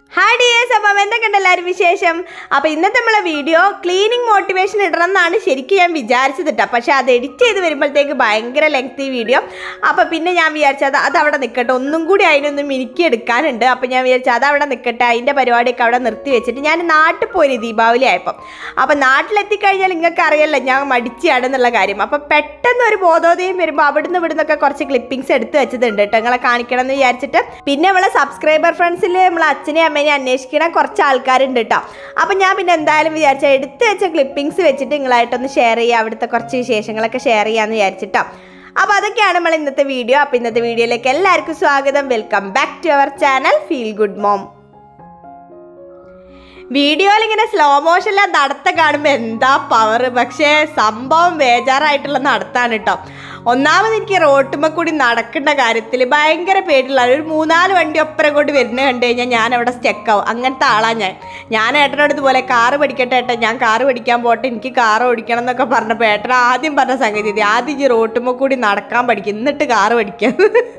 hi dears അപ്പം എന്തൊക്കെയുണ്ട് എല്ലാവരും വിശേഷം അപ്പോൾ ഇന്നത്തെ നമ്മളെ വീഡിയോ ക്ലീനിങ് മോട്ടിവേഷൻ ഇടണം എന്നാണ് ശരിക്കും ഞാൻ വിചാരിച്ചത് കേട്ടോ പക്ഷേ അത് എഡിറ്റ് ചെയ്ത് വരുമ്പോഴത്തേക്ക് ഭയങ്കര ലെങ്തി വീഡിയോ അപ്പോൾ പിന്നെ ഞാൻ വിചാരിച്ചത് അത് അവിടെ നിൽക്കട്ടെ ഒന്നും കൂടി അതിനൊന്ന് മിനുക്കി എടുക്കാനുണ്ട് അപ്പോൾ ഞാൻ വിചാരിച്ചു അത് അവിടെ നിൽക്കട്ടെ അതിൻ്റെ പരിപാടിയൊക്കെ അവിടെ നിർത്തി വെച്ചിട്ട് ഞാൻ നാട്ടിൽ പോയി ദീപാവലി ആയപ്പം അപ്പോൾ നാട്ടിലെത്തിക്കഴിഞ്ഞാൽ നിങ്ങൾക്ക് അറിയാലോ ഞാൻ മടിച്ചാണെന്നുള്ള കാര്യം അപ്പോൾ പെട്ടെന്ന് ഒരു ബോധോദയം വരുമ്പോൾ അവിടുന്ന് ഇവിടുന്നൊക്കെ കുറച്ച് ക്ലിപ്പിംഗ്സ് എടുത്ത് വെച്ചതുണ്ട് കേട്ടോ നിങ്ങളെ കാണിക്കണം എന്ന് വിചാരിച്ചിട്ട് പിന്നെ നമ്മളെ സബ്സ്ക്രൈബർ ഫ്രണ്ട്സിൽ നമ്മളെ അച്ഛനെയും അമ്മേനെയും അന്വേഷിക്കണ കുറച്ച് ആൾക്കാരുണ്ട് കേട്ടോ അപ്പം ഞാൻ പിന്നെ എന്തായാലും വിചാരിച്ച എടുത്ത് വെച്ച ക്ലിപ്പിംഗ്സ് വെച്ചിട്ട് നിങ്ങളായിട്ടൊന്ന് ഷെയർ ചെയ്യുക അവിടുത്തെ കുറച്ച് വിശേഷങ്ങളൊക്കെ ഷെയർ ചെയ്യാമെന്ന് വിചാരിച്ചിട്ടോ അപ്പോൾ അതൊക്കെയാണ് നമ്മൾ ഇന്നത്തെ വീഡിയോ അപ്പോൾ ഇന്നത്തെ വീഡിയോയിലേക്ക് എല്ലാവർക്കും സ്വാഗതം welcome back to our channel feel good mom വീഡിയോയിൽ ഇങ്ങനെ സ്ലോ മോഷനിലെ നടത്തം കാണുമ്പോൾ എന്താ പവർ പക്ഷേ സംഭവം ബേജാറായിട്ടുള്ള നടത്താണ് കേട്ടോ ഒന്നാമത് എനിക്ക് റോട്ടുമ്മ കൂടി നടക്കേണ്ട കാര്യത്തിൽ ഭയങ്കര പേടിയുള്ള ഒരു മൂന്നാല് വണ്ടി ഒപ്പരം കൊണ്ട് വരുന്നത് കണ്ടു കഴിഞ്ഞാൽ ഞാൻ അവിടെ സ്റ്റെക്കാവും അങ്ങനത്തെ ആളാണ് ഞാൻ ഞാൻ ഏട്ടനോട് ഇതുപോലെ കാറ് പഠിക്കട്ടെ ഏട്ടൻ ഞാൻ കാറ് പഠിക്കാൻ പോട്ടെ എനിക്ക് കാറ് ഓടിക്കണം എന്നൊക്കെ പറഞ്ഞപ്പോൾ ഏട്ടൻ ആദ്യം പറഞ്ഞ സംഗതി ഇത് ആദ്യം ഈ റോട്ടുമ്മ കൂടി നടക്കാൻ പഠിക്കും എന്നിട്ട് കാറ് പഠിക്കാം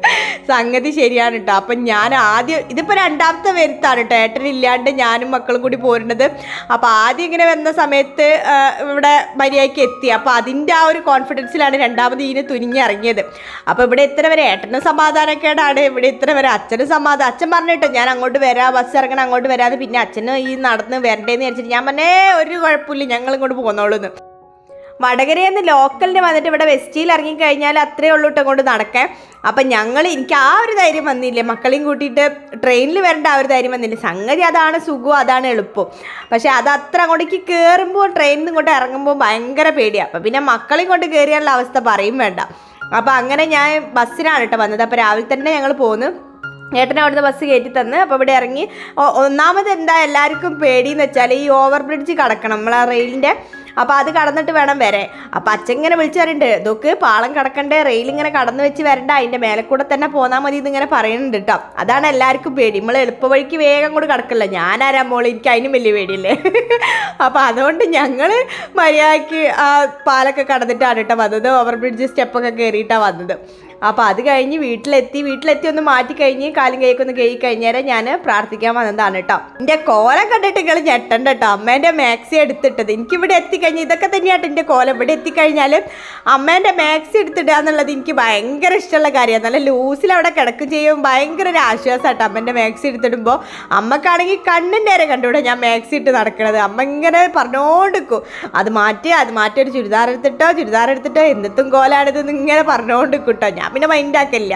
സംഗതി ശരിയാണ് കേട്ടോ അപ്പം ഞാൻ ആദ്യം ഇതിപ്പോൾ രണ്ടാമത്തെ വരുത്താണ് കേട്ടോ ഏട്ടനില്ലാണ്ട് ഞാനും മക്കളും കൂടി പോരുന്നത് അപ്പോൾ ആദ്യം ഇങ്ങനെ വന്ന സമയത്ത് ആ, ഇവിടെ മര്യാദയ്ക്ക് എത്തി അപ്പോൾ അതിൻ്റെ ആ ഒരു കോൺഫിഡൻസിലാണ് രണ്ടാമത് ഇതിന് തുനിഞ്ഞിറങ്ങിയത് അപ്പോൾ ഇവിടെ ഇത്ര വരെ ഏട്ടനും സമാധാനക്കേടാണ് ഇവിടെ ഇത്ര വരെ അച്ഛനും സമാധാനം അച്ഛൻ പറഞ്ഞിട്ടോ ഞാൻ അങ്ങോട്ട് വരാം ബസ് ഇറങ്ങണം അങ്ങോട്ട് വരാതെ പിന്നെ അച്ഛനും ഈ നടന്ന് വരണ്ടേന്ന് വിചാരിച്ചിട്ട് ഞാൻ പറഞ്ഞേ ഒരു കുഴപ്പമില്ല ഞങ്ങൾ ഇങ്ങോട്ട് പോന്നോളൂ എന്ന് വടകരയിൽ നിന്ന് ലോക്കലിന് വന്നിട്ട് ഇവിടെ വെസ്റ്റിയിൽ ഇറങ്ങിക്കഴിഞ്ഞാൽ അത്രേ ഉള്ളൂ കേട്ടോ കൊണ്ട് നടക്കാൻ അപ്പം ഞങ്ങൾ എനിക്ക് ആ ഒരു ധൈര്യം വന്നില്ലേ മക്കളെയും കൂട്ടിയിട്ട് ട്രെയിനിൽ വരേണ്ട ആ ഒരു ധൈര്യം വന്നില്ല സംഗതി അതാണ് സുഖം അതാണ് എളുപ്പം പക്ഷേ അത് അത്ര അങ്ങോട്ടേക്ക് കയറുമ്പോൾ ട്രെയിനിൽ നിന്ന് ഇങ്ങോട്ട് ഇറങ്ങുമ്പോൾ ഭയങ്കര പേടിയാണ് അപ്പം പിന്നെ മക്കളെയും കൊണ്ട് കയറിയുള്ള അവസ്ഥ പറയും വേണ്ട അപ്പോൾ അങ്ങനെ ഞാൻ ബസ്സിനാണ് കേട്ടോ വന്നത് അപ്പോൾ രാവിലെ തന്നെ ഞങ്ങൾ പോന്നു ഏട്ടൻ അവിടുന്ന് ബസ് കയറ്റി തന്ന് അപ്പോൾ ഇവിടെ ഇറങ്ങി ഒ- ഒന്നാമത് എന്താ എല്ലാവർക്കും പേടിയെന്ന് വെച്ചാൽ ഈ ഓവർ ബ്രിഡ്ജ് കടക്കണം നമ്മളെ റെയിലിൻ്റെ അപ്പോൾ അത് കടന്നിട്ട് വേണം വരെ അപ്പോൾ അച്ഛൻ ഇങ്ങനെ വിളിച്ചു പറയുന്നുണ്ട് ഇതൊക്കെ പാളം കടക്കണ്ടേ റെയിൽ ഇങ്ങനെ കടന്നു വെച്ച് വരണ്ട അതിൻ്റെ മേലെ കൂടെ തന്നെ പോന്നാൽ മതി എന്നിങ്ങനെ പറയുന്നുണ്ട് കേട്ടോ അതാണ് എല്ലാവർക്കും പേടി നമ്മൾ എളുപ്പ വഴിക്ക് വേഗം കൂടെ കടക്കില്ല ഞാനാരാ മോള് എനിക്ക് അതിനും വലിയ പേടിയില്ലേ അപ്പോൾ അതുകൊണ്ട് ഞങ്ങൾ മര്യാദയ്ക്ക് ആ പാലൊക്കെ കടന്നിട്ടാണ് കേട്ടോ വന്നത് ഓവർ ബ്രിഡ്ജ് സ്റ്റെപ്പൊക്കെ കയറിയിട്ടാണ് വന്നത് അപ്പോൾ അത് കഴിഞ്ഞ് വീട്ടിലെത്തി വീട്ടിലെത്തി ഒന്ന് മാറ്റി കഴിഞ്ഞ് കാലും കൈക്കൊന്ന് കഴുകി കഴിഞ്ഞേരം ഞാൻ പ്രാർത്ഥിക്കാൻ വന്നതാണ് കേട്ടോ എൻ്റെ കോലം കണ്ടിട്ട് നിങ്ങൾ ഞെട്ടണ്ട കേട്ടോ അമ്മേൻ്റെ മാക്സി എടുത്തിട്ടത് എനിക്കിവിടെ എത്തിക്കഴിഞ്ഞ് ഇതൊക്കെ തന്നെയാട്ടോ എൻ്റെ കോലം ഇവിടെ എത്തിക്കഴിഞ്ഞാൽ അമ്മേൻ്റെ മാക്സി എടുത്തിടുക എന്നുള്ളത് എനിക്ക് ഭയങ്കര ഇഷ്ടമുള്ള കാര്യമാണ് നല്ല ലൂസിൽ അവിടെ കിടക്കും ചെയ്യും ഭയങ്കര ഒരു ആശ്വാസമാട്ടോ അമ്മേൻ്റെ മാക്സി എടുത്തിടുമ്പോൾ അമ്മക്കാണെങ്കിൽ കണ്ണിൻ്റെ നേരെ കണ്ടുകൂടെ ഞാൻ മാക്സി ഇട്ട് നടക്കണത് അമ്മ ഇങ്ങനെ പറഞ്ഞോണ്ടിരിക്കും അത് മാറ്റി അത് മാറ്റി ഒരു ചുരിദാർ എടുത്തിട്ടോ ചുരിദാർ എടുത്തിട്ടോ എന്നത്തും കോലാണിത് ഇങ്ങനെ പറഞ്ഞോണ്ടിരിക്കും കേട്ടോ ഞാൻ പിന്നെ മൈൻഡാക്കില്ല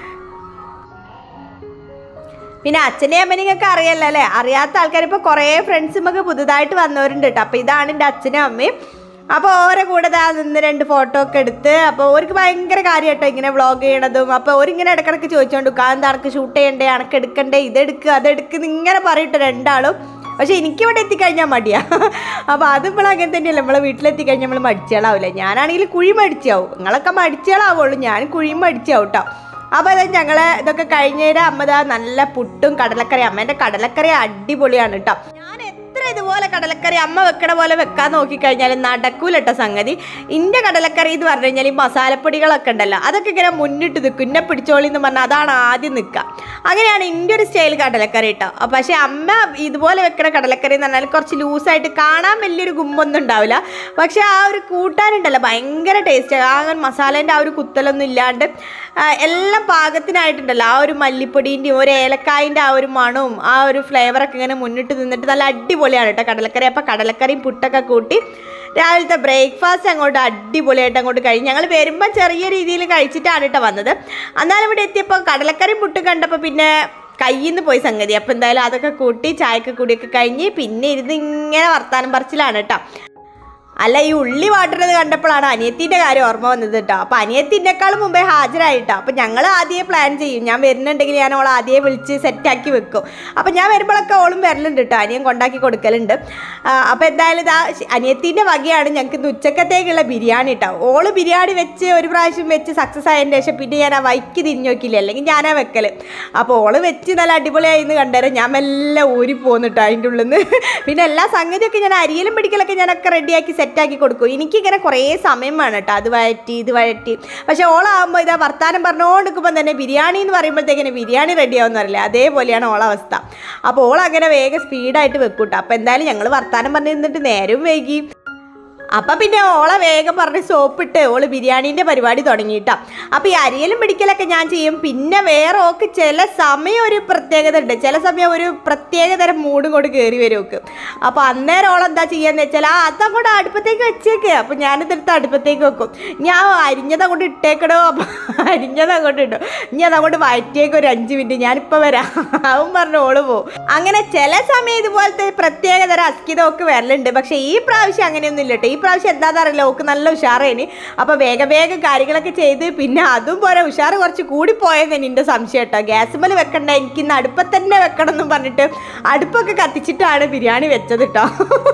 പിന്നെ അച്ഛനെയും അമ്മനെയൊക്കെ അറിയാലോ അല്ലേ അറിയാത്ത ആൾക്കാർ ഇപ്പോൾ കുറേ ഫ്രണ്ട്സുമൊക്കെ പുതുതായിട്ട് വന്നവരുണ്ട് കേട്ടോ അപ്പോൾ ഇതാണ് എൻ്റെ അച്ഛനും അമ്മയും അപ്പോൾ ഓരോ കൂടെ ദാ നിന്ന് രണ്ട് ഫോട്ടോ ഒക്കെ എടുത്ത് അപ്പോൾ അവർക്ക് ഭയങ്കര കാര്യം കേട്ടോ ഇങ്ങനെ വ്ളോഗ് ചെയ്യണതും അപ്പോൾ അവരിങ്ങനെ ഇടക്കിടക്ക് ചോദിച്ചോണ്ട് എന്താ അനക്ക് ഷൂട്ട് ചെയ്യണ്ടേ അനക്ക് എടുക്കണ്ടേ ഇതെടുക്കുക അതെടുക്കുക ഇങ്ങനെ പറയട്ടെ രണ്ടാളും പക്ഷേ എനിക്കിവിടെ എത്തിക്കഴിഞ്ഞാൽ മടിയാ അപ്പോൾ അതിപ്പോൾ അങ്ങനെ തന്നെയല്ല നമ്മളെ വീട്ടിലെത്തിക്കഴിഞ്ഞാൽ നമ്മൾ മടിച്ചാളാവില്ല ഞാനാണെങ്കിൽ കുഴി മടിച്ചാവും നിങ്ങളൊക്കെ മടിച്ചാളാവുള്ളൂ ഞാൻ കുഴി മടിച്ചാവും കേട്ടോ അപ്പോൾ അത് ഞങ്ങൾ ഇതൊക്കെ കഴിഞ്ഞേരം അമ്മതാ നല്ല പുട്ടും കടലക്കറി അമ്മേൻ്റെ കടലക്കറി അടിപൊളിയാണ് കേട്ടോ ഞാൻ എത്ര ഇതുപോലെ കടലക്കറി അമ്മ വെക്കണ പോലെ വെക്കാൻ നോക്കിക്കഴിഞ്ഞാൽ നടക്കൂല കേട്ടോ സംഗതി ഇൻ്റെ കടലക്കറി എന്ന് പറഞ്ഞു കഴിഞ്ഞാൽ ഈ മസാലപ്പൊടികളൊക്കെ ഉണ്ടല്ലോ അതൊക്കെ ഇങ്ങനെ മുന്നിട്ട് നിൽക്കും ഇന്നെ പിടിച്ചോളി എന്ന് പറഞ്ഞാൽ അതാണ് ആദ്യം നിൽക്കുക അങ്ങനെയാണ് എൻ്റെ ഒരു സ്റ്റൈൽ കടലക്കറി കേട്ടോ അപ്പോൾ പക്ഷേ അമ്മ ഇതുപോലെ വെക്കണ കടലക്കറി എന്ന് പറഞ്ഞാൽ കുറച്ച് ലൂസായിട്ട് കാണാൻ വലിയൊരു ഗുമ്പൊന്നും ഉണ്ടാവില്ല പക്ഷേ ആ ഒരു കൂട്ടാനുണ്ടല്ലോ ഭയങ്കര ടേസ്റ്റ് ആ ഒരു മസാലേൻ്റെ ആ ഒരു കുത്തലൊന്നും ഇല്ലാണ്ട് ആ, എല്ലാം പാകത്തിനായിട്ടുണ്ടല്ലോ ആ ഒരു മല്ലിപ്പൊടീൻ്റെയും ഒരു ഏലക്കായൻ്റെ ആ ഒരു മണവും ആ ഒരു ഫ്ലേവറൊക്കെ ഇങ്ങനെ മുന്നിട്ട് നിന്നിട്ട് നല്ല അടിപൊളിയാണ് കേട്ടോ കടലക്കറി അപ്പോൾ കടലക്കറിയും പുട്ടൊക്കെ കൂട്ടി രാവിലത്തെ ബ്രേക്ക്ഫാസ്റ്റ് അങ്ങോട്ട് അടിപൊളിയായിട്ട് അങ്ങോട്ട് കഴിഞ്ഞ് ഞങ്ങൾ വരുമ്പോൾ ചെറിയ രീതിയിൽ കഴിച്ചിട്ടാണ് കേട്ടോ വന്നത് എന്നാലും ഇവിടെ എത്തിയപ്പോൾ കടലക്കറിയും പുട്ടും കണ്ടപ്പോൾ പിന്നെ കയ്യിൽ നിന്ന് പോയി സംഗതി അപ്പോൾ എന്തായാലും അതൊക്കെ കൂട്ടി ചായക്ക് കൂടിയൊക്കെ കഴിഞ്ഞ് പിന്നെ ഇരുന്ന് ഇങ്ങനെ വർത്താനം പറച്ചിലാണ് കേട്ടോ അല്ല ഈ ഉള്ളി വാട്ടുന്നത് കണ്ടപ്പോഴാണ് അനിയത്തിൻ്റെ കാര്യം ഓർമ്മ വന്നത് കേട്ടോ അപ്പോൾ അനിയത്തിൻ്റെക്കാളും മുമ്പേ ഹാജരായിട്ടോ അപ്പോൾ ഞങ്ങൾ ആദ്യമേ പ്ലാൻ ചെയ്യും ഞാൻ വരുന്നുണ്ടെങ്കിൽ ഞാൻ അവളെ ആദ്യമേ വിളിച്ച് സെറ്റാക്കി വെക്കും അപ്പോൾ ഞാൻ വരുമ്പോഴൊക്കെ ഓളും വരലുണ്ട് കേട്ടോ അനിയൻ കൊണ്ടാക്കി കൊടുക്കലുണ്ട് അപ്പോൾ എന്തായാലും ഇതാ അനിയത്തിൻ്റെ വകയാണ് ഞങ്ങൾക്ക് ഇന്ന് ഉച്ചക്കത്തേക്കുള്ള ബിരിയാണി കേട്ടോ ഓള് ബിരിയാണി വെച്ച് ഒരു പ്രാവശ്യം വെച്ച് സക്സസ് ആയതിൻ്റെ ശേഷം പിന്നെ ഞാൻ ആ വൈക്ക് തിരിഞ്ഞു നോക്കിയില്ല അല്ലെങ്കിൽ ഞാനാ വെക്കൽ അപ്പോൾ ഓള് വെച്ച് നല്ല അടിപൊളിയായി എന്ന് കണ്ടേരം ഞാൻ മെല്ലെ ഊരി പോന്നിട്ടോ അതിൻ്റെ ഉള്ളിൽ നിന്ന് പിന്നെ എല്ലാ സംഗതിയൊക്കെ ഞാൻ അരിയിലും പിടിക്കലൊക്കെ ഞാനൊക്കെ റെഡിയാക്കി സെറ്റ് സെറ്റാക്കി കൊടുക്കും എനിക്കിങ്ങനെ കുറേ സമയം വേണം കേട്ടോ അത് വഴറ്റി ഇത് വഴറ്റി പക്ഷേ ഓളാകുമ്പോൾ ഇതാ വർത്താനം പറഞ്ഞുകൊണ്ട് നിൽക്കുമ്പോൾ തന്നെ ബിരിയാണി എന്ന് പറയുമ്പോഴത്തേക്കിന് ബിരിയാണി റെഡി ആവുമെന്ന് അറിയില്ല അതേപോലെയാണ് ഓള അവസ്ഥ അപ്പോൾ ഓൾ അങ്ങനെ വേഗം സ്പീഡായിട്ട് വെക്കൂട്ടോ അപ്പോൾ എന്തായാലും ഞങ്ങൾ വർത്താനം പറഞ്ഞ് നിന്നിട്ട് നേരവും വൈകി അപ്പം പിന്നെ ഓളെ വേഗം പറഞ്ഞ് സോപ്പിട്ട് ഓള് ബിരിയാണീൻ്റെ പരിപാടി തുടങ്ങിയിട്ടാ അപ്പം ഈ അരിയലും പിടിക്കലൊക്കെ ഞാൻ ചെയ്യും പിന്നെ വേറെ ഓക്ക് ചില സമയം ഒരു പ്രത്യേകത ഉണ്ട് ചില സമയം ഒരു പ്രത്യേകതരം മൂഡ് കൊണ്ട് കയറി വരും ഓക്ക് അപ്പോൾ അന്നേരം ഓളെന്താ ചെയ്യാന്ന് വെച്ചാൽ ആ അതങ്ങോട്ട് അടുപ്പത്തേക്ക് വെച്ചേക്ക് അപ്പം ഞാനിതെടുത്ത് അടുപ്പത്തേക്ക് വെക്കും ഞാൻ അരിഞ്ഞത് അങ്ങോട്ട് ഇട്ടേക്കടോ അപ്പം അരിഞ്ഞത് അങ്ങോട്ട് ഇടും ഇനി അതങ്ങോട്ട് വയറ്റിയേക്ക് ഒരു അഞ്ച് മിനിറ്റ് ഞാനിപ്പോൾ വരാം അവൻ പറഞ്ഞു ഓള് പോവും അങ്ങനെ ചില സമയം ഇതുപോലത്തെ പ്രത്യേകതരം അസ്കിത ഒക്കെ വരലുണ്ട് പക്ഷേ ഈ പ്രാവശ്യം അങ്ങനെയൊന്നും ഇല്ല കേട്ടോ ഈ പ്രാവശ്യം എന്താണെന്ന് അറിയില്ല ഓക്ക് നല്ല ഉഷാറേനി അപ്പോൾ വേഗം വേഗം കാര്യങ്ങളൊക്കെ ചെയ്ത് പിന്നെ അതും പോരാ ഉഷാറ് കുറച്ച് കൂടിപ്പോയെന്ന് എൻ്റെ സംശയം കേട്ടോ ഗ്യാസുമ്മൽ വെക്കണ്ട എനിക്ക് ഇന്ന് അടുപ്പത്ത് തന്നെ വെക്കണം എന്നും പറഞ്ഞിട്ട് അടുപ്പൊക്കെ കത്തിച്ചിട്ടാണ് ബിരിയാണി വെച്ചത് കേട്ടോ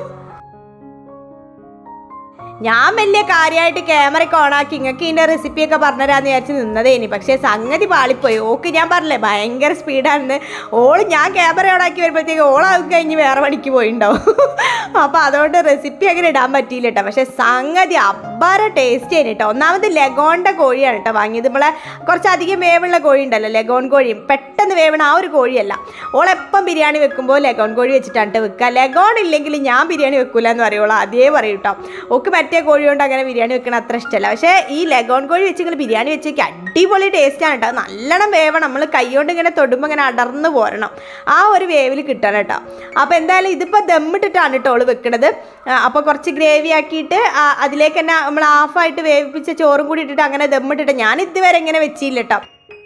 ഞാൻ വലിയ കാര്യമായിട്ട് ക്യാമറയൊക്കെ ഓണാക്കി ഇങ്ങൾക്ക് ഇതിൻ്റെ റെസിപ്പിയൊക്കെ പറഞ്ഞുതരാന്ന് വിചാരിച്ച് നിന്നതേനി പക്ഷേ സംഗതി പാളിപ്പോയി ഓക്ക് ഞാൻ പറഞ്ഞില്ലേ ഭയങ്കര സ്പീഡാണെന്ന് ഓള് ഞാൻ ക്യാമറ ഓണാക്കി വരുമ്പോഴത്തേക്ക് ഓളാവും കഴിഞ്ഞ് വേറെ പണിക്ക് പോയിണ്ടാവും അപ്പോൾ അതുകൊണ്ട് റെസിപ്പി അങ്ങനെ ഇടാൻ പറ്റിയില്ല കേട്ടോ പക്ഷേ സംഗതി അബ്ബാര ടേസ്റ്റ് ആണ് കേട്ടോ ഒന്നാമത് ലഗോണിൻ്റെ കോഴിയാണ് കേട്ടോ വാങ്ങിയത് നമ്മളെ കുറച്ചധികം വേവുള്ള കോഴി ഉണ്ടല്ലോ ലഗോൺ കോഴി പെട്ടെന്ന് വേവണ ആ ഒരു കോഴിയല്ല ഓളെപ്പം ബിരിയാണി വെക്കുമ്പോൾ ലഗോൺ കോഴി വെച്ചിട്ടാണ് കേട്ടോ വെക്കുക ലഗോൺ ഇല്ലെങ്കിൽ ഞാൻ ബിരിയാണി വെക്കൂല എന്ന് പറയുള്ളൂ അതേ പറയും കേട്ടോ ഓക്ക് മറ്റേ കോഴി കൊണ്ട് അങ്ങനെ ബിരിയാണി വെക്കണ അത്ര ഇഷ്ടമല്ല പക്ഷേ ഈ ലഗോൺ കോഴി വെച്ച് നിങ്ങൾ ബിരിയാണി വെച്ചേക്ക് അടിപൊളി ടേസ്റ്റാണ് കേട്ടോ നല്ലോണം വേവണം നമ്മൾ കൈകൊണ്ട് ഇങ്ങനെ തൊടുമ്പോൾ ഇങ്ങനെ അടർന്ന് പോരണം ആ ഒരു വേവിൽ കിട്ടണം കേട്ടോ അപ്പോൾ എന്തായാലും ഇതിപ്പോൾ ദമ്മിട്ടിട്ടാണ് കേട്ടോ ഓള് വെക്കണത് അപ്പോൾ കുറച്ച് ഗ്രേവി ആക്കിയിട്ട് ആ, അതിലേക്ക് തന്നെ നമ്മൾ ഹാഫായിട്ട് വേവിപ്പിച്ച ചോറും കൂടി ഇട്ടിട്ട് അങ്ങനെ ദമ്മിട്ടിട്ട് ഞാൻ ഇതുവരെ ഇങ്ങനെ വെച്ചില്ല കേട്ടോ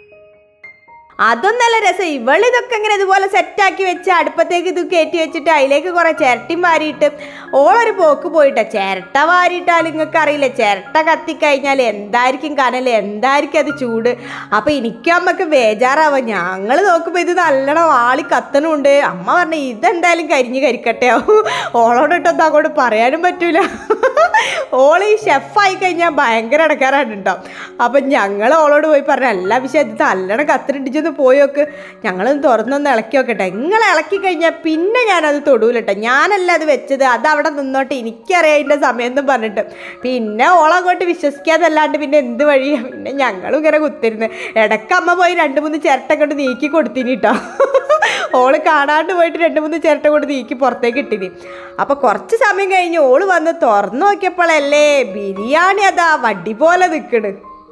അതും നല്ല രസം ഇവളിതൊക്കെ ഇങ്ങനെ ഇതുപോലെ സെറ്റാക്കി വെച്ച് അടുപ്പത്തേക്ക് ഇത് കയറ്റി വെച്ചിട്ട് അതിലേക്ക് കുറേ ചിരട്ടിയും വാരിയിട്ട് ഓളൊരു പോക്ക് പോയിട്ടാ ചിരട്ട വാരിയിട്ടാൽ നിങ്ങൾക്ക് അറിയില്ല ചിരട്ട കത്തിക്കഴിഞ്ഞാൽ എന്തായിരിക്കും കനൽ എന്തായിരിക്കും അത് ചൂട് അപ്പോൾ എനിക്കും അമ്മക്ക് ബേജാറാവാം ഞങ്ങൾ നോക്കുമ്പോൾ ഇത് നല്ലോണം വാളി കത്തണുണ്ട് അമ്മ പറഞ്ഞു ഇതെന്തായാലും കരിഞ്ഞ് കരിക്കട്ടെ ഓളോട് ഇട്ടൊന്നും അങ്ങോട്ട് പറയാനും പറ്റൂല ഓള് ഈ ഷെഫായി കഴിഞ്ഞാൽ ഭയങ്കര ഇടക്കാറാണ് കേട്ടോ അപ്പം ഞങ്ങൾ ഓളോട് പോയി പറഞ്ഞു എല്ലാ വിഷയം ഇത് നല്ലോണം കത്തിരിട്ടിച്ചൊന്ന് പോയി നോക്ക് ഞങ്ങളൊന്ന് തുറന്നൊന്ന് ഇളക്കി നോക്കട്ടെ നിങ്ങൾ ഇളക്കി കഴിഞ്ഞാൽ പിന്നെ ഞാനത് തൊടൂല കേട്ടോ ഞാനല്ല അത് വെച്ചത് അത് അവിടെ നിന്നോട്ട് എനിക്കറിയാം അതിൻ്റെ സമയം എന്നും പറഞ്ഞിട്ട് പിന്നെ ഓളങ്ങോട്ട് വിശ്വസിക്കാതല്ലാണ്ട് പിന്നെ എന്ത് വഴിയാ പിന്നെ ഞങ്ങളും ഇങ്ങനെ കുത്തിരുന്ന് ഇടയ്ക്ക് അമ്മ പോയി രണ്ട് മൂന്ന് ചിരട്ട കൊണ്ട് നീക്കി കൊടുത്തിനി കേട്ടോ ഓള് കാണാണ്ട് പോയിട്ട് രണ്ട് മൂന്ന് ചിരട്ട കൊണ്ട് നീക്കി പുറത്തേക്ക് ഇട്ടിനി അപ്പോൾ കുറച്ച് സമയം കഴിഞ്ഞ് ഓള് വന്ന് തുറന്നു നോക്കിയപ്പോഴല്ലേ ബിരിയാണി അതാ വടി പോലെ നിൽക്കണ്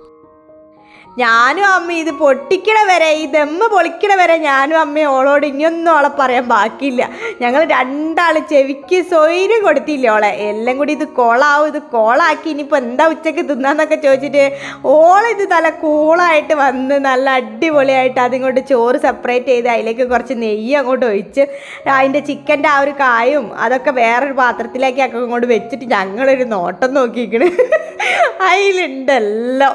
ഞാനും അമ്മ ഇത് പൊട്ടിക്കണ വരെ ഈ ദമ്മ് പൊളിക്കണ വരെ ഞാനും അമ്മയും ഓളോട് ഇനിയൊന്നും ഓളെ പറയാൻ ബാക്കിയില്ല ഞങ്ങൾ രണ്ടാൾ ചെവിക്ക് സ്വൈര്യം കൊടുത്തില്ല ഓളെ എല്ലാം കൂടി ഇത് കോളാവും ഇത് കോളാക്കി ഇനിയിപ്പോൾ എന്താ ഉച്ചക്ക് തിന്നാന്നൊക്കെ ചോദിച്ചിട്ട് ഓളിത് നല്ല കൂളായിട്ട് വന്ന് നല്ല അടിപൊളിയായിട്ട് അതിങ്ങോട്ട് ചോറ് സെപ്പറേറ്റ് ചെയ്ത് അതിലേക്ക് കുറച്ച് നെയ്യ് അങ്ങോട്ട് ഒഴിച്ച് അതിൻ്റെ ചിക്കൻ്റെ ആ ഒരു കായും അതൊക്കെ വേറൊരു പാത്രത്തിലേക്ക് ഒക്കെ അങ്ങോട്ട് വെച്ചിട്ട് ഞങ്ങളൊരു നോട്ടം നോക്കിക്കണ് അതിലുണ്ടെല്ലാം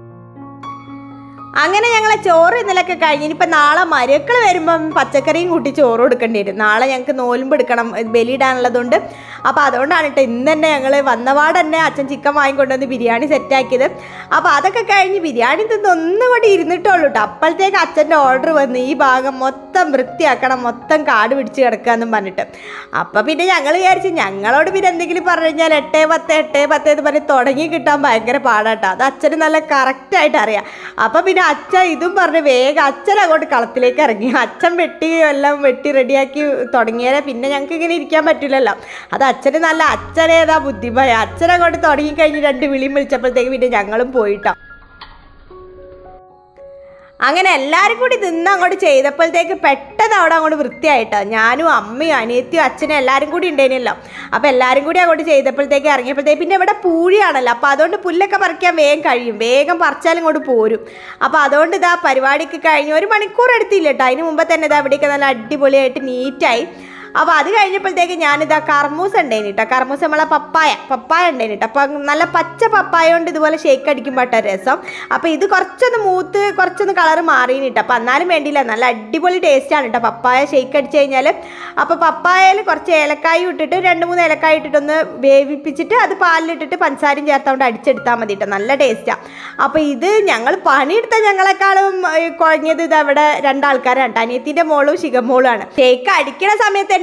അങ്ങനെ ഞങ്ങളെ ചോറ് ഇന്നലൊക്കെ കഴിഞ്ഞ് ഇനിയിപ്പോൾ നാളെ മരുക്കൾ വരുമ്പം പച്ചക്കറിയും കൂട്ടി ചോറ് കൊടുക്കേണ്ടി വരും നാളെ ഞങ്ങൾക്ക് നോലുമ്പ് എടുക്കണം ഇത് ബലിയിടാനുള്ളതുകൊണ്ട് അപ്പോൾ അതുകൊണ്ടാണ് കേട്ടോ ഇന്ന് തന്നെ ഞങ്ങൾ വന്നപാട് തന്നെ അച്ഛൻ ചിക്കൻ വാങ്ങിക്കൊണ്ടുവന്ന് ബിരിയാണി സെറ്റാക്കിയത് അപ്പോൾ അതൊക്കെ കഴിഞ്ഞ് ബിരിയാണി തിന്ന് ഒന്നും കൂടി ഇരുന്നിട്ടുള്ളൂ കേട്ടോ അപ്പോഴത്തേക്ക് അച്ഛൻ്റെ ഓർഡർ വന്ന് ഈ ഭാഗം മൊത്തം വൃത്തിയാക്കണം മൊത്തം കാട് പിടിച്ച് കിടക്കാന്നും പറഞ്ഞിട്ട് അപ്പോൾ പിന്നെ ഞങ്ങൾ വിചാരിച്ചു ഞങ്ങളോട് പിന്നെ എന്തെങ്കിലും പറഞ്ഞു കഴിഞ്ഞാൽ എട്ടേ പത്ത് എട്ടേ പത്ത് എന്ന് പറഞ്ഞ് തുടങ്ങി കിട്ടാൻ ഭയങ്കര പാടാട്ടോ അത് അച്ഛന് നല്ല കറക്റ്റായിട്ട് അറിയാം അപ്പോൾ പിന്നെ അച്ഛൻ ഇതും പറഞ്ഞ് വേഗം അച്ഛൻ അങ്ങോട്ട് കളത്തിലേക്ക് ഇറങ്ങി അച്ഛൻ വെട്ടി എല്ലാം വെട്ടി റെഡിയാക്കി തുടങ്ങിയാലേ പിന്നെ ഞങ്ങൾക്ക് ഇങ്ങനെ ഇരിക്കാൻ പറ്റില്ലല്ലോ അത് അച്ഛന് നല്ല അച്ഛനേതാ ബുദ്ധിമയ അച്ഛൻ അങ്ങോട്ട് തുടങ്ങിക്കഴിഞ്ഞ് രണ്ട് വിളിയും വിളിച്ചപ്പോഴത്തേക്ക് പിന്നെ ഞങ്ങളും പോയിട്ടോ അങ്ങനെ എല്ലാവരും കൂടി നിന്ന് അങ്ങോട്ട് ചെയ്തപ്പോഴത്തേക്ക് പെട്ടെന്ന് അവിടെ അങ്ങോട്ട് വൃത്തിയായിട്ടോ ഞാനും അമ്മയും അനിയത്തിയും അച്ഛനും എല്ലാവരും കൂടി ഉണ്ടായിരുന്നല്ലോ അപ്പോൾ എല്ലാവരും കൂടി അങ്ങോട്ട് ചെയ്തപ്പോഴത്തേക്ക് ഇറങ്ങിയപ്പോഴത്തേക്ക് പിന്നെ ഇവിടെ പൂഴിയാണല്ലോ അപ്പോൾ അതുകൊണ്ട് പുല്ലൊക്കെ പറിക്കാൻ വേഗം കഴിയും വേഗം പറിച്ചാലും ഇങ്ങോട്ട് പോരും അപ്പോൾ അതുകൊണ്ട് ഇതാ പരിപാടിക്ക് കഴിഞ്ഞ് ഒരു മണിക്കൂർ എടുത്തില്ല കേട്ടോ അതിന് മുമ്പ് തന്നെ ഇതാ ഇവിടെയൊക്കെ നല്ല അടിപൊളിയായിട്ട് നീറ്റായി അപ്പോൾ അത് കഴിഞ്ഞപ്പോഴത്തേക്ക് ഞാനിതാ കർമൂസ ഉണ്ടായിന് കേട്ടോ കർമൂസ നമ്മളെ പപ്പായ പപ്പായ ഉണ്ടായിന് കേട്ടോ അപ്പം നല്ല പച്ച പപ്പായ കൊണ്ട് ഇതുപോലെ ഷേക്ക് അടിക്കുമ്പോൾ കേട്ടോ രസം അപ്പോൾ ഇത് കുറച്ചൊന്ന് മൂത്ത് കുറച്ചൊന്ന് കളർ മാറിയിന് കേട്ടോ അപ്പോൾ എന്നാലും വേണ്ടിയില്ല നല്ല അടിപൊളി ടേസ്റ്റാണ് കേട്ടോ പപ്പായ ഷേക്ക് അടിച്ച് കഴിഞ്ഞാൽ അപ്പോൾ പപ്പായയിൽ കുറച്ച് ഏലക്കായും ഇട്ടിട്ട് രണ്ട് മൂന്ന് ഏലക്കായ ഇട്ടിട്ടൊന്ന് വേവിപ്പിച്ചിട്ട് അത് പാലിലിട്ടിട്ട് പഞ്ചസാരയും ചേർത്തോണ്ട് അടിച്ചെടുത്താൽ മതി കേട്ടോ നല്ല ടേസ്റ്റാണ് അപ്പോൾ ഇത് ഞങ്ങൾ പണിയെടുത്ത ഞങ്ങളെക്കാളും ഏ, കുഴഞ്ഞത് ഇത് അവിടെ രണ്ടാൾക്കാരാണ് കേട്ടോ അനിയത്തിൻ്റെ മോളും ശിഖമോളും ആണ് ഷേക്ക് അടിക്കണ സമയത്ത് തന്നെ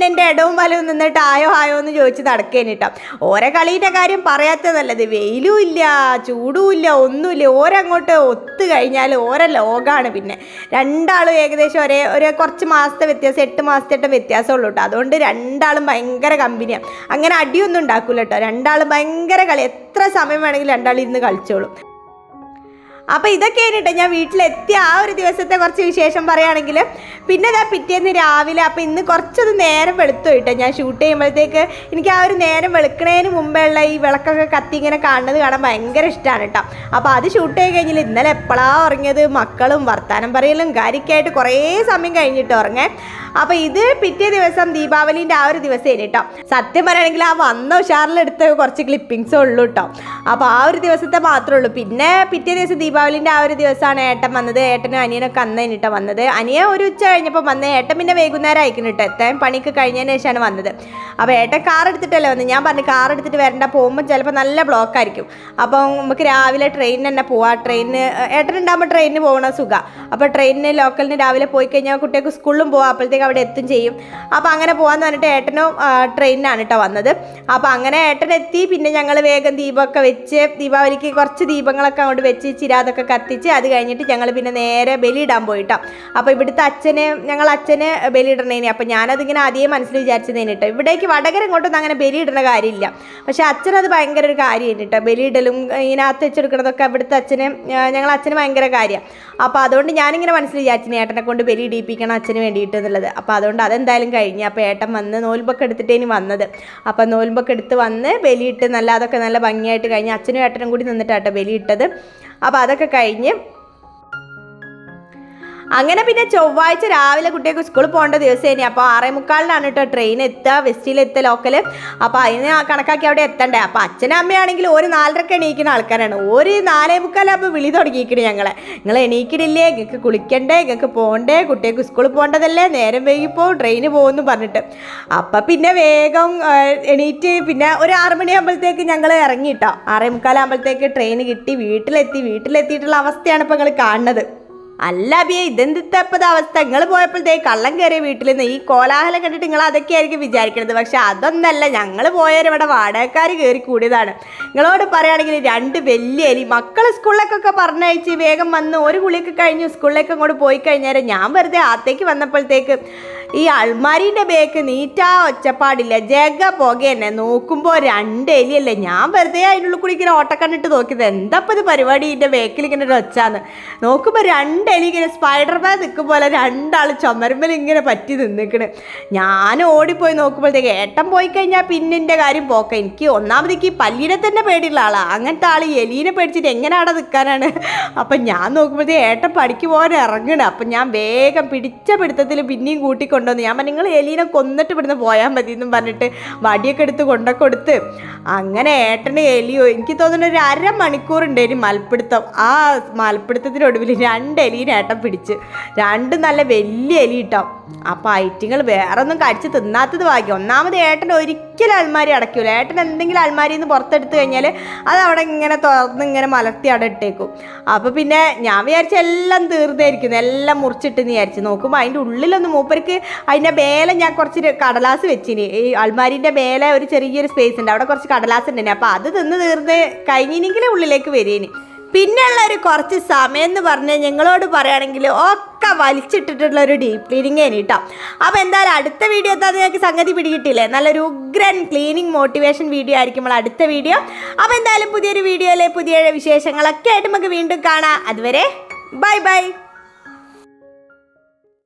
പിന്നെ എൻ്റെ ഇടവും വലവും നിന്നിട്ട് ആയോ ആയോ എന്ന് ചോദിച്ച് നടക്കേന് കേട്ടോ ഓരോ കളീൻ്റെ കാര്യം പറയാത്ത നല്ലത് വെയിലും ഇല്ല ചൂടും ഇല്ല ഒന്നുമില്ല ഓരങ്ങോട്ട് ഒത്തു കഴിഞ്ഞാൽ ഓരോ ലോകമാണ് പിന്നെ രണ്ടാളും ഏകദേശം ഒരേ ഒരേ കുറച്ച് മാസത്തെ വ്യത്യാസം എട്ട് മാസത്തെ വ്യത്യാസമുള്ളൂ കേട്ടോ അതുകൊണ്ട് രണ്ടാളും ഭയങ്കര കമ്പനിയാണ് അങ്ങനെ അടിയൊന്നും ഉണ്ടാക്കൂല കേട്ടോ രണ്ടാളും ഭയങ്കര കളി എത്ര സമയം വേണമെങ്കിലും രണ്ടാളും ഇരുന്ന് കളിച്ചോളും അപ്പോൾ ഇതൊക്കെയാണ് കേട്ടോ ഞാൻ വീട്ടിലെത്തിയ ആ ഒരു ദിവസത്തെ കുറച്ച് വിശേഷം പറയുകയാണെങ്കിൽ പിന്നെ ഇതാ പിറ്റേന്ന് രാവിലെ അപ്പോൾ ഇന്ന് കുറച്ചത് നേരം വെളുത്തു കേട്ടോ ഞാൻ ഷൂട്ട് ചെയ്യുമ്പോഴത്തേക്ക് എനിക്ക് ആ ഒരു നേരം വെളുക്കണതിന് മുമ്പേ ഉള്ള ഈ വിളക്കൊക്കെ കത്തി ഇങ്ങനെ കാണുന്നത് കാണാൻ ഭയങ്കര ഇഷ്ടമാണ് കേട്ടോ അപ്പോൾ അത് ഷൂട്ട് ചെയ്ത് കഴിഞ്ഞാൽ ഇന്നലെ എപ്പോഴാണ് ഉറങ്ങിയത് മക്കളും വർത്താനം പറയലും കാര്യമൊക്കെയായിട്ട് കുറേ സമയം കഴിഞ്ഞിട്ട് ഉറങ്ങേ അപ്പോൾ ഇത് പിറ്റേ ദിവസം ദീപാവലിൻ്റെ ആ ഒരു ദിവസം കേട്ടോ സത്യം പറയുകയാണെങ്കിൽ ആ വന്ന ഉഷാറിലെടുത്ത കുറച്ച് ക്ലിപ്പിങ്സേ ഉള്ളൂ കേട്ടോ അപ്പോൾ ആ ഒരു ദിവസത്തെ മാത്രമേ ഉള്ളൂ പിന്നെ പിറ്റേ ദിവസം ദീപാവലിൻ്റെ ആ ഒരു ദിവസമാണ് ഏട്ടൻ വന്നത് ഏട്ടനും അനിയനൊക്കെ അന്ന് കഴിഞ്ഞിട്ടാണ് വന്നത് അനിയ ഒരു ഉച്ച കഴിഞ്ഞപ്പോൾ വന്നത് ഏട്ടൻ പിന്നെ വൈകുന്നേരം അയക്കുന്നു കേട്ടോ എത്താൻ പണിക്ക് കഴിഞ്ഞതിന് ശേഷമാണ് വന്നത് അപ്പോൾ ഏട്ടൻ കാർ എടുത്തിട്ടല്ലേ വന്നത് ഞാൻ പറഞ്ഞു കാർ എടുത്തിട്ട് വരണ്ട പോകുമ്പോൾ ചിലപ്പോൾ നല്ല ബ്ലോക്ക് ആയിരിക്കും അപ്പോൾ നമുക്ക് രാവിലെ ട്രെയിനിന് തന്നെ പോവാം ട്രെയിനിന് ഏട്ടൻ ഉണ്ടാകുമ്പോൾ ട്രെയിനിന് പോകണ സുഖം അപ്പോൾ ട്രെയിനിന് ലോക്കലിന് രാവിലെ പോയി കഴിഞ്ഞാൽ കുട്ടികൾക്ക് സ്കൂളിലും പോവാം അപ്പോഴത്തേക്ക് അവിടെ എത്തും ചെയ്യും അപ്പോൾ അങ്ങനെ പോകാമെന്ന് പറഞ്ഞിട്ട് ഏട്ടനും ആ, ട്രെയിനിനാണ് കേട്ടോ വന്നത് അപ്പോൾ അങ്ങനെ ഏട്ടൻ എത്തി പിന്നെ ഞങ്ങൾ വേഗം ദീപമൊക്കെ വെച്ച് ദീപാവലിക്ക് കുറച്ച് ദീപങ്ങളൊക്കെ അങ്ങോട്ട് വെച്ച് ചിരാതൊക്കെ കത്തിച്ച് അത് കഴിഞ്ഞിട്ട് ഞങ്ങൾ പിന്നെ നേരെ ബലിയിടാൻ പോയിട്ടോ അപ്പോൾ ഇവിടുത്തെ അച്ഛന് ഞങ്ങൾ അച്ഛന് ബലിയിടണേനി അപ്പോൾ ഞാനതിങ്ങനെ ആദ്യം മനസ്സിൽ വിചാരിച്ചതേന് കേട്ടോ ഇവിടേക്ക് വടകര ഇങ്ങോട്ടൊന്നും അങ്ങനെ ബലിയിടുന്ന കാര്യമില്ല പക്ഷേ അച്ഛനത് ഭയങ്കര ഒരു കാര്യമാണ് കേട്ടോ ബലിയിടലും ഇതിനകത്ത് വെച്ചെടുക്കണതൊക്കെ ഇവിടുത്തെ അച്ഛന് ഞങ്ങൾ അച്ഛന് ഭയങ്കര കാര്യമാണ് അപ്പോൾ അതുകൊണ്ട് ഞാനിങ്ങനെ മനസ്സിൽ വിചാരിച്ചു ഏട്ടനെ കൊണ്ട് ബലി ഇടിയിപ്പിക്കണം അച്ഛന് വേണ്ടിയിട്ട് എന്നുള്ളത് അപ്പോൾ അതുകൊണ്ട് അതെന്തായാലും കഴിഞ്ഞു അപ്പോൾ ഏട്ടൻ വന്ന് നോൽമ്പൊക്കെ എടുത്തിട്ടേനി വന്നത് അപ്പോൾ നോൽമ്പൊക്കെ എടുത്ത് വന്ന് ബലിയിട്ട് നല്ല അതൊക്കെ നല്ല ഭംഗിയായിട്ട് കഴിഞ്ഞ് അച്ഛനും ഏട്ടനും കൂടി നിന്നിട്ടാട്ടോ ബലിയിട്ടത് അപ്പോൾ അതൊക്കെ കഴിഞ്ഞ് അങ്ങനെ പിന്നെ ചൊവ്വാഴ്ച രാവിലെ കുട്ടികൾക്ക് സ്കൂളിൽ പോകേണ്ട ദിവസമായിരുന്നു അപ്പോൾ ആറേ മുക്കാലിനാണ് കേട്ടോ ട്രെയിൻ എത്തുക വെസ്റ്റിൽ എത്തുക ലോക്കൽ അപ്പോൾ അതിന് കണക്കാക്കി അവിടെ എത്തണ്ടേ അപ്പോൾ അച്ഛനും അമ്മയാണെങ്കിൽ ഒരു നാലരക്ക് എണീക്കുന്ന ആൾക്കാരാണ് ഒരു നാലേ മുക്കാലാകുമ്പോൾ വിളി തുടങ്ങിയിരിക്കണേ ഞങ്ങളെ നിങ്ങൾ എണീക്കണില്ലേ നിങ്ങൾക്ക് കുളിക്കണ്ടേ നിങ്ങൾക്ക് പോകണ്ടേ കുട്ടികൾക്ക് സ്കൂളിൽ പോകേണ്ടതല്ലേ നേരം വൈകിപ്പോ ട്രെയിന് പോകുമെന്ന് പറഞ്ഞിട്ട് അപ്പം പിന്നെ വേഗം ആ, എണീറ്റ് പിന്നെ ഒരു ആറ് മണിയാകുമ്പോഴത്തേക്ക് ഞങ്ങൾ ഇറങ്ങിയിട്ടോ ആറേ മുക്കാലാകുമ്പോഴത്തേക്ക് ട്രെയിൻ കിട്ടി വീട്ടിലെത്തി വീട്ടിലെത്തിയിട്ടുള്ള അവസ്ഥയാണ് ഇപ്പോൾ നിങ്ങൾ കാണുന്നത് അല്ല അബിയെ ഇതെന്തിത്തെ ഇപ്പത്തെ അവസ്ഥ നിങ്ങൾ പോയപ്പോഴത്തേ കള്ളം കയറിയ വീട്ടിൽ നിന്ന് ഈ കോലാഹലം കണ്ടിട്ട് നിങ്ങൾ അതൊക്കെ ആയിരിക്കും വിചാരിക്കുന്നത് പക്ഷെ അതൊന്നല്ല ഞങ്ങൾ പോയവരിവിടെ വാടകക്കാർ കയറി കൂടിയതാണ് നിങ്ങളോട് പറയുകയാണെങ്കിൽ രണ്ട് വലിയ എലി മക്കൾ സ്കൂളിലേക്കൊക്കെ പറഞ്ഞയച്ച് വേഗം വന്ന് ഒരു കുളിയൊക്കെ കഴിഞ്ഞ് സ്കൂളിലേക്ക് അങ്ങോട്ട് പോയി കഴിഞ്ഞാൽ ഞാൻ വെറുതെ ആത്തേക്ക് വന്നപ്പോഴത്തേക്ക് ഈ അൾമാരീൻ്റെ ബേക്ക് നീറ്റാ ഒച്ചപ്പാടില്ല ജഗ പുക തന്നെ നോക്കുമ്പോൾ രണ്ട് എലിയല്ലേ ഞാൻ വെറുതെ അതിനുള്ളിൽ കൂടി ഇങ്ങനെ ഓട്ടക്കണ്ണിട്ട് നോക്കിയത് എന്താ ഇപ്പം ഇത് പരിപാടി ഇതിൻ്റെ ബേക്കിൽ ഇങ്ങനെ ഒരു ഒച്ചാന്ന് നോക്കുമ്പോൾ രണ്ട് എലി ഇങ്ങനെ സ്പൈഡർമാൻ നിൽക്കും പോലെ രണ്ടാൾ ചുമരുമ്പൽ ഇങ്ങനെ പറ്റി നിന്നിക്കണ് ഞാൻ ഓടിപ്പോയി നോക്കുമ്പോഴത്തേക്ക് ഏട്ടൻ പോയി കഴിഞ്ഞാൽ പിന്നെ എൻ്റെ കാര്യം പോക്ക എനിക്ക് ഒന്നാമതേക്ക് ഈ പല്ലിനെ തന്നെ പേടിയുള്ള ആളാണ് അങ്ങനത്തെ ആൾ ഈ എലീനെ പേടിച്ചിട്ട് എങ്ങനെ അവിടെ നിൽക്കാനാണ് അപ്പം ഞാൻ നോക്കുമ്പോഴത്തേ ഏട്ടൻ പഠിക്ക് പോകാൻ ഇറങ്ങണം അപ്പം ഞാൻ വേഗം പിടിച്ച പിടുത്തത്തിൽ പിന്നെയും കൂട്ടിക്കൊണ്ടുവന്നു ഞാൻ പറഞ്ഞു നിങ്ങൾ എലീനെ കൊന്നിട്ട് ഇവിടുന്ന് പോയാൽ മതി എന്നും പറഞ്ഞിട്ട് വടിയൊക്കെ എടുത്ത് കൊണ്ടൊക്കെ കൊടുത്ത് അങ്ങനെ ഏട്ടന് എലിയോ എനിക്ക് തോന്നുന്നു ഒരു അരമണിക്കൂർ ഉണ്ടായിരുന്നു മൽപ്പിടുത്തം ആ മൽപ്പിടുത്തത്തിനൊടുവിൽ രണ്ട് എലീനെ ഏട്ടൻ പിടിച്ച് രണ്ട് നല്ല വലിയ എലി കിട്ടോ അപ്പോൾ ഐറ്റിങ്ങൾ വേറെ ഒന്നും കടിച്ച് തിന്നാത്തത് ഭാഗ്യം ഒന്നാമത് ഏട്ടൻ ഒരിക്കലും അൽമാരി അടയ്ക്കൂല ഏട്ടൻ എന്തെങ്കിലും അൽമാരിയിൽ നിന്ന് പുറത്തെടുത്ത് കഴിഞ്ഞാൽ അത് അവിടെ ഇങ്ങനെ തുറന്ന് ഇങ്ങനെ മലർത്തി അവിടെ ഇട്ടേക്കും അപ്പോൾ പിന്നെ ഞാൻ വിചാരിച്ച എല്ലാം തീർന്നായിരിക്കുന്നു എല്ലാം മുറിച്ചിട്ടെന്ന് വിചാരിച്ചു നോക്കുമ്പോൾ അതിൻ്റെ ഉള്ളിലൊന്ന് മൂപ്പർക്ക് അതിൻ്റെ മേലെ ഞാൻ കുറച്ച് ര- കടലാസ് വെച്ചിന് ഈ അൽമാരിൻ്റെ മേലെ ഒരു ചെറിയൊരു സ്പേസ് ഉണ്ട് അവിടെ കുറച്ച് കടലാസ് ഉണ്ടായിരുന്നു അപ്പോൾ അത് തിന്ന് തീർന്ന് കഴിഞ്ഞിനെങ്കിലും ഉള്ളിലേക്ക് വരികയിന് പിന്നെയുള്ള ഒരു കുറച്ച് സമയം എന്ന് പറഞ്ഞാൽ ഞങ്ങളോട് പറയുകയാണെങ്കിൽ ഒക്കെ വലിച്ചിട്ടിട്ടുള്ള ഒരു ഡീപ്പ് ക്ലീനിങ് ആണ് കേട്ടോ അപ്പോൾ എന്തായാലും അടുത്ത വീഡിയോ എത്താൻ നിങ്ങൾക്ക് സംഗതി പിടികിട്ടില്ലേ നല്ലൊരു ഉഗ്രൻ ക്ലീനിങ് മോട്ടിവേഷൻ വീഡിയോ ആയിരിക്കും നമ്മൾ അടുത്ത വീഡിയോ അപ്പോൾ എന്തായാലും പുതിയൊരു വീഡിയോയിലെ പുതിയ വിശേഷങ്ങളൊക്കെ ആയിട്ട് നമുക്ക് വീണ്ടും കാണാം അതുവരെ ബൈ ബൈ